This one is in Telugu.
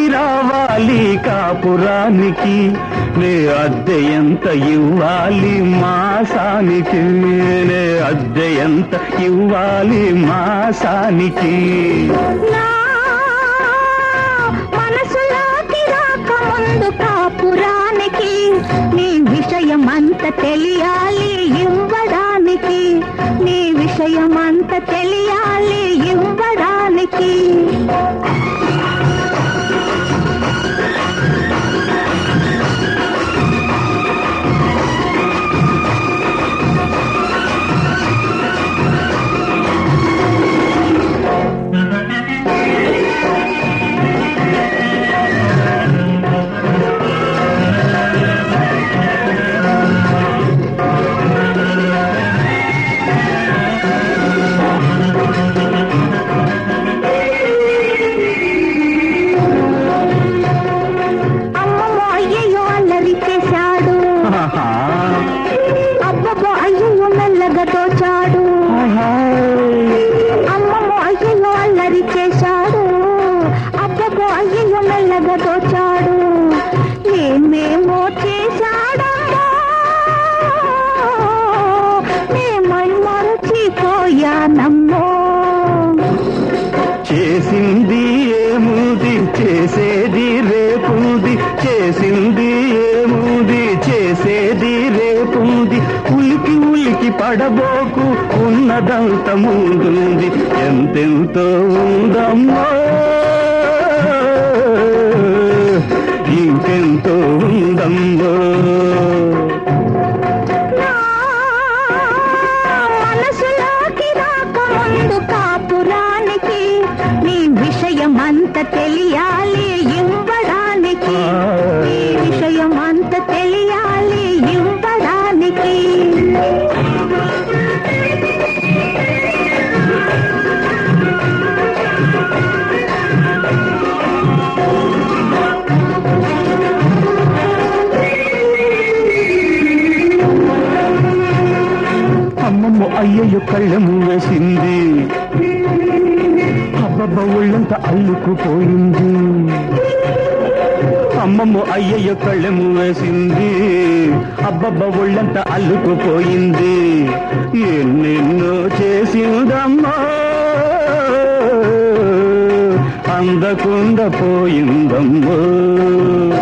రావాలి కాపురానికి నే అద్దె ఎంత ఇవ్వాలి మాసానికి నే అద్దె ఎంత ఇవ్వాలి మాసానికి నా మనసులోకి రాకముందు కాపురానికి నీ విషయం అంత తెలియాలి ఇవ్వడానికి నీ విషయం అంత తెలియాలి ఇవ్వడానికి అమ్మమ్మ అయ్యయ్యో అల్లరి చేశాడు ఆహా. అబ్బబ్బో అయ్యయ్యో మెల్లగా తోచాడు అమ్మమ్మ అయ్యయ్యో అల్లరి చేశాడు అబ్బబ్బో అయ్యయ్యో మెల్లగా తోచాడు ఏమేమో చేశాడమ్మో మేమై మరచిపోయానమ్మో చేసింది ఏముంది చేసేది రేపుంది చేసింది ఏముంది చేసేది రేపుంది ఉలికి ఉలికి పడబోకు ఉన్నదంత ముందుంది ఎంతెంతో ఉందమ్మో ఇంకెంతో ఉందమ్మో నా మనసులోకి రాకముందు కాపురానికి నీ విషయం అంత తెలియాలి ఇవ్వడానికి నీ విషయం అంత తెలియాలి ఇవ్వడానికి అమ్మమ్మ అయ్యయ్య కళ్ళెము వేసింది అబ్బబ్బ ఒళ్ళంత అల్లుకుపోయింది అమ్మమ్మ అయ్యయ్య కళ్ళెము వేసింది అబ్బబ్బ ఒళ్ళంత అల్లుకుపోయింది ఎన్నెన్నో చేసిందమ్మా అందకుండా పోయిందమ్మో